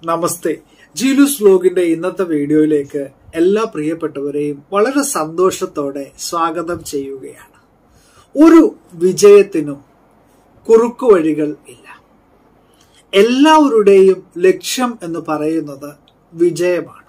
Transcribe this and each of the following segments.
നമസ്തേ ജീലൂസ് വ്ലോഗിന്റെ ഇന്നത്തെ വീഡിയോയിലേക്ക് എല്ലാ പ്രിയപ്പെട്ടവരെയും വളരെ സന്തോഷത്തോടെ സ്വാഗതം ചെയ്യുകയാണ് ഒരു വിജയത്തിനും കുറുക്കുവഴികൾ ഇല്ല എല്ലാവരുടെയും ലക്ഷ്യം എന്ന് പറയുന്നത് വിജയമാണ്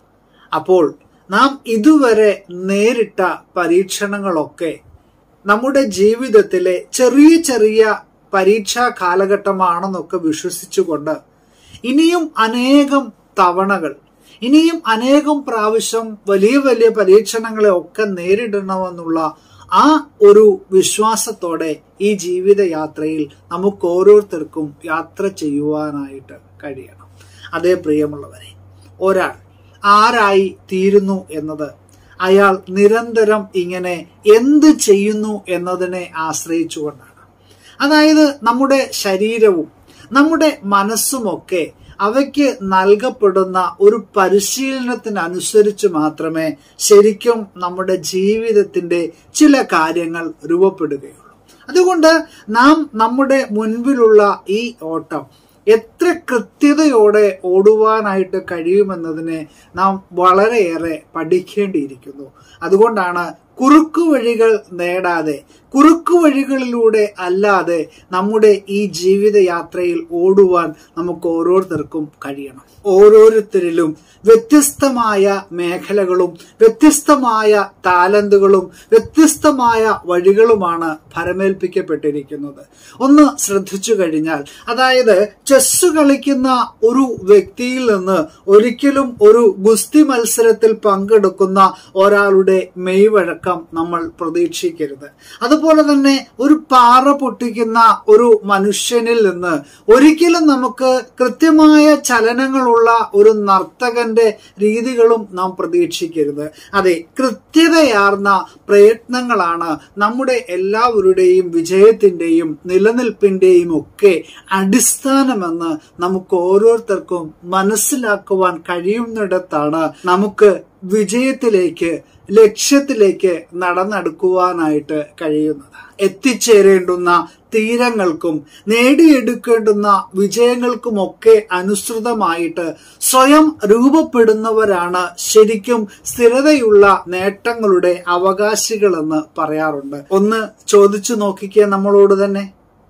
അപ്പോൾ നാം ഇതുവരെ നേരിട്ട പരീക്ഷണങ്ങളൊക്കെ നമ്മുടെ ജീവിതത്തിലെ ചെറിയ ചെറിയ പരീക്ഷാ കാലഘട്ടമാണെന്നൊക്കെ വിശ്വസിച്ചുകൊണ്ട് ഇനിയും അനേകം തവണകൾ ഇനിയും അനേകം പ്രാവശ്യം വലിയ വലിയ പരീക്ഷണങ്ങളെ ഒക്കെ നേരിടണമെന്നുള്ള ആ ഒരു വിശ്വാസത്തോടെ ഈ ജീവിതയാത്രയിൽ നമുക്ക് ഓരോരുത്തർക്കും യാത്ര ചെയ്യുവാനായിട്ട് കഴിയണം അതേ പ്രിയമുള്ളവരെ ഒരാൾ ആരായി തീരുന്നു എന്നത് അയാൾ നിരന്തരം ഇങ്ങനെ എന്ത് ചെയ്യുന്നു എന്നതിനെ ആശ്രയിച്ചുകൊണ്ടാണ് അതായത് നമ്മുടെ ശരീരവും നമ്മുടെ മനസ്സുമൊക്കെ അവയ്ക്ക് നൽകപ്പെടുന്ന ഒരു പരിശീലനത്തിനനുസരിച്ച് മാത്രമേ ശരിക്കും നമ്മുടെ ജീവിതത്തിന്റെ ചില കാര്യങ്ങൾ രൂപപ്പെടുകയുള്ളൂ അതുകൊണ്ട് നാം നമ്മുടെ മുൻപിലുള്ള ഈ ഓട്ടം എത്ര കൃത്യതയോടെ ഓടുവാനായിട്ട് കഴിയുമെന്നതിനെ നാം വളരെയേറെ പഠിക്കേണ്ടിയിരിക്കുന്നു അതുകൊണ്ടാണ് കുറുക്കു വഴികൾ നേടാതെ കുറുക്കു വഴികളിലൂടെ അല്ലാതെ നമ്മുടെ ഈ ജീവിതയാത്രയിൽ ഓടുവാൻ നമുക്ക് ഓരോരുത്തർക്കും കഴിയണം ഓരോരുത്തരിലും വ്യത്യസ്തമായ മേഖലകളും വ്യത്യസ്തമായ താലന്തുകളും വ്യത്യസ്തമായ വഴികളുമാണ് ഭരമേൽപ്പിക്കപ്പെട്ടിരിക്കുന്നത് ഒന്ന് ശ്രദ്ധിച്ചു കഴിഞ്ഞാൽ അതായത് ചെസ് കളിക്കുന്ന ഒരു വ്യക്തിയിൽ നിന്ന് ഒരിക്കലും ഒരു ഗുസ്തി മത്സരത്തിൽ പങ്കെടുക്കുന്ന ഒരാളുടെ മെയ്വഴക്കം നമ്മൾ പ്രതീക്ഷിക്കരുത് അതുപോലെ തന്നെ ഒരു പാറ പൊട്ടിക്കുന്ന ഒരു മനുഷ്യനിൽ നിന്ന് ഒരിക്കലും നമുക്ക് കൃത്യമായ ചലനങ്ങളുള്ള ഒരു നർത്തകന്റെ രീതികളും നാം പ്രതീക്ഷിക്കരുത് അതെ കൃത്യതയാർന്ന പ്രയത്നങ്ങളാണ് നമ്മുടെ എല്ലാവരുടെയും വിജയത്തിന്റെയും നിലനിൽപ്പിന്റെയും ഒക്കെ അടിസ്ഥാനമെന്ന് നമുക്ക് ഓരോരുത്തർക്കും മനസ്സിലാക്കുവാൻ കഴിയുന്നിടത്താണ് നമുക്ക് വിജയത്തിലേക്ക് ലക്ഷ്യത്തിലേക്ക് നടന്നെടുക്കുവാനായിട്ട് കഴിയുന്നത് എത്തിച്ചേരേണ്ടുന്ന തീരങ്ങൾക്കും നേടിയെടുക്കേണ്ടുന്ന വിജയങ്ങൾക്കുമൊക്കെ അനുസൃതമായിട്ട് സ്വയം രൂപപ്പെടുന്നവരാണ് ശരിക്കും സ്ഥിരതയുള്ള നേട്ടങ്ങളുടെ അവകാശികളെന്ന് പറയാറുണ്ട് ഒന്ന് ചോദിച്ചു നോക്കിക്കേ നമ്മളോട് തന്നെ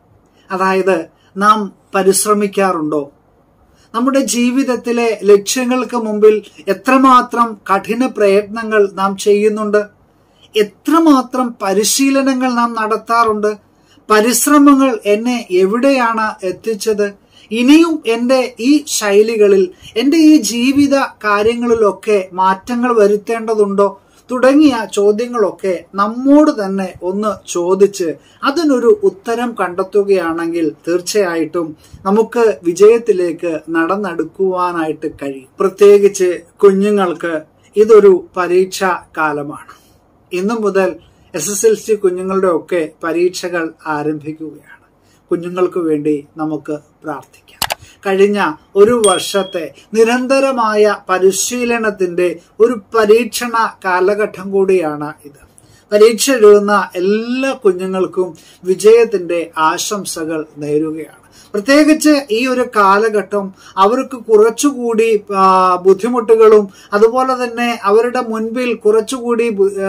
അതായത് നാം പരിശ്രമിക്കാറുണ്ടോ നമ്മുടെ ജീവിതത്തിലെ ലക്ഷ്യങ്ങൾക്ക് മുമ്പിൽ എത്രമാത്രം കഠിന പ്രയത്നങ്ങൾ നാം ചെയ്യുന്നുണ്ട് എത്രമാത്രം പരിശീലനങ്ങൾ നാം നടത്താറുണ്ട് പരിശ്രമങ്ങൾ എന്നെ എവിടെയാണ് എത്തിച്ചത് ഇനിയും എൻ്റെ ഈ ശൈലികളിൽ എൻ്റെ ഈ ജീവിത കാര്യങ്ങളിലൊക്കെ മാറ്റങ്ങൾ വരുത്തേണ്ടതുണ്ടോ തുടങ്ങിയ ചോദ്യങ്ങളൊക്കെ നമ്മോട് തന്നെ ഒന്ന് ചോദിച്ച് അതിനൊരു ഉത്തരം കണ്ടെത്തുകയാണെങ്കിൽ തീർച്ചയായിട്ടും നമുക്ക് വിജയത്തിലേക്ക് നടന്നെടുക്കുവാനായിട്ട് കഴിയും പ്രത്യേകിച്ച് കുഞ്ഞുങ്ങൾക്ക് ഇതൊരു പരീക്ഷാ കാലമാണ് ഇന്നു മുതൽ എസ് എസ് എൽ സി കുഞ്ഞുങ്ങളുടെ ഒക്കെ പരീക്ഷകൾ ആരംഭിക്കുകയാണ് കുഞ്ഞുങ്ങൾക്ക് വേണ്ടി നമുക്ക് പ്രാർത്ഥിക്കാം കഴിഞ്ഞ ഒരു വർഷത്തെ നിരന്തരമായ പരിശീലനത്തിന്റെ ഒരു പരീക്ഷണ കാലഘട്ടം കൂടിയാണ് ഇത് പരീക്ഷ എഴുതുന്ന എല്ലാ കുഞ്ഞുങ്ങൾക്കും വിജയത്തിന്റെ ആശംസകൾ നേരുകയാണ് പ്രത്യേകിച്ച് ഈ ഒരു കാലഘട്ടം അവർക്ക് കുറച്ചുകൂടി ബുദ്ധിമുട്ടുകളും അതുപോലെ തന്നെ അവരുടെ മുൻപിൽ കുറച്ചുകൂടി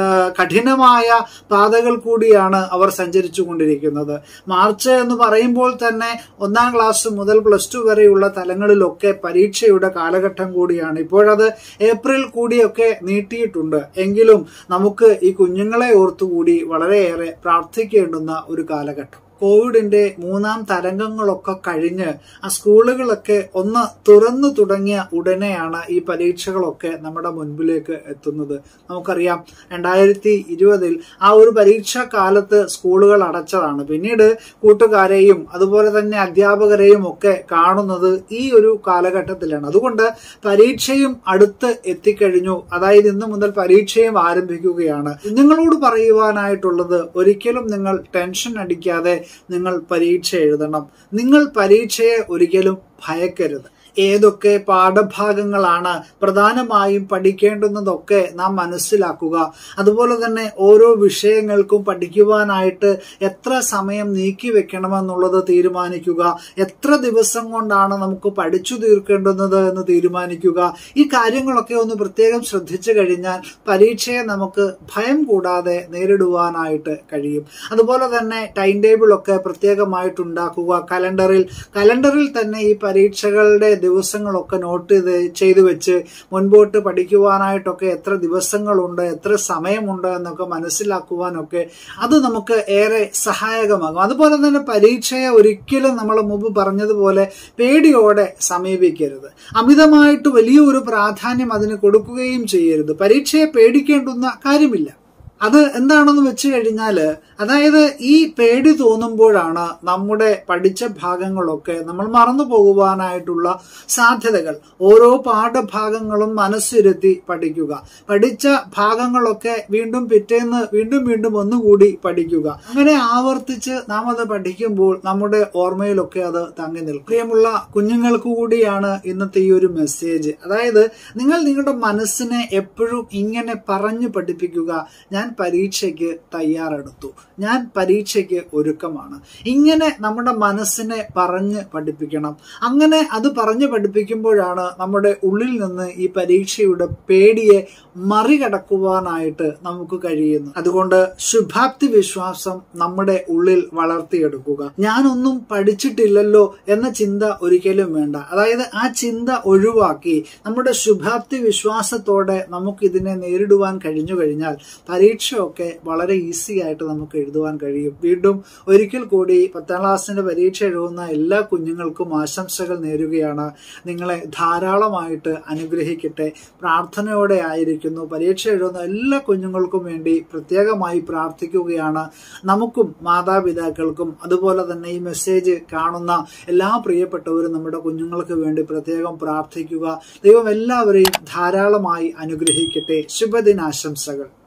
കഠിനമായ പാതകൾ കൂടിയാണ് അവർ സഞ്ചരിച്ചു കൊണ്ടിരിക്കുന്നത് മാർച്ച് എന്ന് പറയുമ്പോൾ തന്നെ ഒന്നാം ക്ലാസ് മുതൽ പ്ലസ് ടു വരെയുള്ള തലങ്ങളിലൊക്കെ പരീക്ഷയുടെ കാലഘട്ടം കൂടിയാണ് ഇപ്പോഴത് ഏപ്രിൽ കൂടിയൊക്കെ നീട്ടിയിട്ടുണ്ട് എങ്കിലും നമുക്ക് ഈ കുഞ്ഞുങ്ങളെ ഓർത്തുകൂടി വളരെയേറെ പ്രാർത്ഥിക്കേണ്ടുന്ന ഒരു കാലഘട്ടം കോവിഡിന്റെ മൂന്നാം തരംഗങ്ങളൊക്കെ കഴിഞ്ഞ് ആ സ്കൂളുകളൊക്കെ ഒന്ന് തുറന്നു തുടങ്ങിയ ഉടനെയാണ് ഈ പരീക്ഷകളൊക്കെ നമ്മുടെ മുൻപിലേക്ക് എത്തുന്നത് നമുക്കറിയാം രണ്ടായിരത്തി ഇരുപതിൽ ആ ഒരു പരീക്ഷാ കാലത്ത് സ്കൂളുകൾ അടച്ചതാണ് പിന്നീട് കൂട്ടുകാരെയും അതുപോലെ തന്നെ അധ്യാപകരെയും ഒക്കെ കാണുന്നത് ഈ ഒരു കാലഘട്ടത്തിലാണ് അതുകൊണ്ട് പരീക്ഷയും അടുത്ത് എത്തിക്കഴിഞ്ഞു അതായത് ഇന്നു മുതൽ പരീക്ഷയും ആരംഭിക്കുകയാണ് നിങ്ങളോട് പറയുവാനായിട്ടുള്ളത് ഒരിക്കലും നിങ്ങൾ ടെൻഷൻ അടിക്കാതെ നിങ്ങൾ പരീക്ഷ എഴുതണം നിങ്ങൾ പരീക്ഷയെ ഒരിക്കലും ഭയക്കരുത് ഏതൊക്കെ പാഠഭാഗങ്ങളാണ് പ്രധാനമായും പഠിക്കേണ്ടുന്നതൊക്കെ നാം മനസ്സിലാക്കുക അതുപോലെ തന്നെ ഓരോ വിഷയങ്ങൾക്കും പഠിക്കുവാനായിട്ട് എത്ര സമയം നീക്കി വെക്കണമെന്നുള്ളത് തീരുമാനിക്കുക എത്ര ദിവസം കൊണ്ടാണ് നമുക്ക് പഠിച്ചു തീർക്കേണ്ടുന്നത് എന്ന് തീരുമാനിക്കുക ഈ കാര്യങ്ങളൊക്കെ ഒന്ന് പ്രത്യേകം ശ്രദ്ധിച്ചു കഴിഞ്ഞാൽ പരീക്ഷയെ നമുക്ക് ഭയം കൂടാതെ നേരിടുവാനായിട്ട് കഴിയും അതുപോലെ തന്നെ ടൈം ടേബിൾ ഒക്കെ പ്രത്യേകമായിട്ട് ഉണ്ടാക്കുക കലണ്ടറിൽ കലണ്ടറിൽ തന്നെ ഈ പരീക്ഷകളുടെ ദിവസങ്ങളൊക്കെ നോട്ട് ചെയ്ത് ചെയ്തു വെച്ച് മുൻപോട്ട് പഠിക്കുവാനായിട്ടൊക്കെ എത്ര ദിവസങ്ങളുണ്ട് എത്ര സമയമുണ്ട് എന്നൊക്കെ മനസ്സിലാക്കുവാനൊക്കെ അത് നമുക്ക് ഏറെ സഹായകമാകും അതുപോലെ തന്നെ പരീക്ഷയെ ഒരിക്കലും നമ്മൾ മുമ്പ് പറഞ്ഞതുപോലെ പേടിയോടെ സമീപിക്കരുത് അമിതമായിട്ട് വലിയൊരു പ്രാധാന്യം അതിന് കൊടുക്കുകയും ചെയ്യരുത് പരീക്ഷയെ പേടിക്കേണ്ടുന്ന കാര്യമില്ല അത് എന്താണെന്ന് വെച്ച് കഴിഞ്ഞാല് അതായത് ഈ പേടി തോന്നുമ്പോഴാണ് നമ്മുടെ പഠിച്ച ഭാഗങ്ങളൊക്കെ നമ്മൾ മറന്നു പോകുവാനായിട്ടുള്ള സാധ്യതകൾ ഓരോ പാഠഭാഗങ്ങളും മനസ്സിരുത്തി പഠിക്കുക പഠിച്ച ഭാഗങ്ങളൊക്കെ വീണ്ടും പിറ്റേന്ന് വീണ്ടും വീണ്ടും ഒന്നുകൂടി പഠിക്കുക അങ്ങനെ ആവർത്തിച്ച് നാം അത് പഠിക്കുമ്പോൾ നമ്മുടെ ഓർമ്മയിലൊക്കെ അത് തങ്ങി നിൽക്കും പ്രിയമുള്ള കുഞ്ഞുങ്ങൾക്ക് കൂടിയാണ് ഇന്നത്തെ ഈ ഒരു മെസ്സേജ് അതായത് നിങ്ങൾ നിങ്ങളുടെ മനസ്സിനെ എപ്പോഴും ഇങ്ങനെ പറഞ്ഞു പഠിപ്പിക്കുക ഞാൻ പരീക്ഷയ്ക്ക് തയ്യാറെടുത്തു ഞാൻ പരീക്ഷയ്ക്ക് ഒരുക്കമാണ് ഇങ്ങനെ നമ്മുടെ മനസ്സിനെ പറഞ്ഞ് പഠിപ്പിക്കണം അങ്ങനെ അത് പറഞ്ഞു പഠിപ്പിക്കുമ്പോഴാണ് നമ്മുടെ ഉള്ളിൽ നിന്ന് ഈ പരീക്ഷയുടെ പേടിയെ മറികടക്കുവാനായിട്ട് നമുക്ക് കഴിയുന്നു അതുകൊണ്ട് ശുഭാപ്തി വിശ്വാസം നമ്മുടെ ഉള്ളിൽ വളർത്തിയെടുക്കുക ഞാനൊന്നും പഠിച്ചിട്ടില്ലല്ലോ എന്ന ചിന്ത ഒരിക്കലും വേണ്ട അതായത് ആ ചിന്ത ഒഴിവാക്കി നമ്മുടെ ശുഭാപ്തി വിശ്വാസത്തോടെ നമുക്ക് ഇതിനെ നേരിടുവാൻ കഴിഞ്ഞു കഴിഞ്ഞാൽ പരീക്ഷയൊക്കെ വളരെ ഈസി ആയിട്ട് നമുക്ക് എഴുതുവാൻ കഴിയും വീണ്ടും ഒരിക്കൽ കൂടി പത്താം ക്ലാസ്സിന്റെ പരീക്ഷ എഴുതുന്ന എല്ലാ കുഞ്ഞുങ്ങൾക്കും ആശംസകൾ നേരുകയാണ് നിങ്ങളെ ധാരാളമായിട്ട് അനുഗ്രഹിക്കട്ടെ പ്രാർത്ഥനയോടെ ആയിരിക്കുന്നു പരീക്ഷ എഴുതുന്ന എല്ലാ കുഞ്ഞുങ്ങൾക്കും വേണ്ടി പ്രത്യേകമായി പ്രാർത്ഥിക്കുകയാണ് നമുക്കും മാതാപിതാക്കൾക്കും അതുപോലെ തന്നെ ഈ മെസ്സേജ് കാണുന്ന എല്ലാ പ്രിയപ്പെട്ടവരും നമ്മുടെ കുഞ്ഞുങ്ങൾക്ക് വേണ്ടി പ്രത്യേകം പ്രാർത്ഥിക്കുക ദൈവം എല്ലാവരെയും ധാരാളമായി അനുഗ്രഹിക്കട്ടെ ശുഭദിനാശംസകൾ